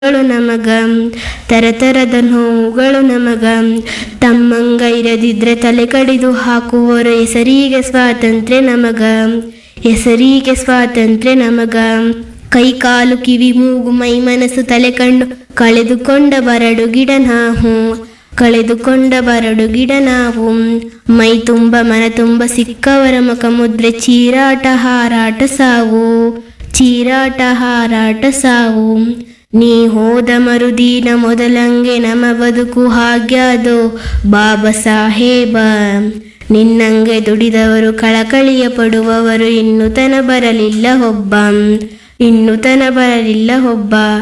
ಗಳು ನಮಗ ತರತರದ ನೋವುಗಳು ನಮಗ ತಮ್ಮಂಗ ಇರದಿದ್ರೆ ತಲೆ ಕಡಿದು ಹಾಕುವವರು ಹೆಸರಿಗೆ ಸ್ವಾತಂತ್ರ್ಯ ನಮಗ ಹೆಸರಿಗೆ ಸ್ವಾತಂತ್ರ್ಯ ನಮಗ ಕೈ ಕಾಲು ಕಿವಿ ಮೂಗು ಮೈ ಮನಸ್ಸು ತಲೆ ಕಣ್ಣು ಕಳೆದುಕೊಂಡ ಬರಡು ಗಿಡ ನಾವು ಕಳೆದುಕೊಂಡ ಬರಡು ಗಿಡ ನಾವು ಮೈ ತುಂಬ ಮನ ತುಂಬ ಸಿಕ್ಕವರ ಮುಖ ಮುದ್ರೆ ಚೀರಾಟ ಹಾರಾಟ ಸಾವು ಚೀರಾಟ ಹಾರಾಟ ಸಾವು ನೀ ಹೋದ ಮರುದಿನ ಮೊದಲಂಗೆ ನಮ ಬದುಕು ಹಾಗ್ಯಾದೋ ಬಾಬಾ ಸಾಹೇಬ ನಿನ್ನಂಗೆ ದುಡಿದವರು ಕಳಕಳಿಯ ಪಡುವವರು ಇನ್ನು ತನ ಬರಲಿಲ್ಲ ಒಬ್ಬ ಇನ್ನು ತನ ಬರಲಿಲ್ಲ ಒಬ್ಬ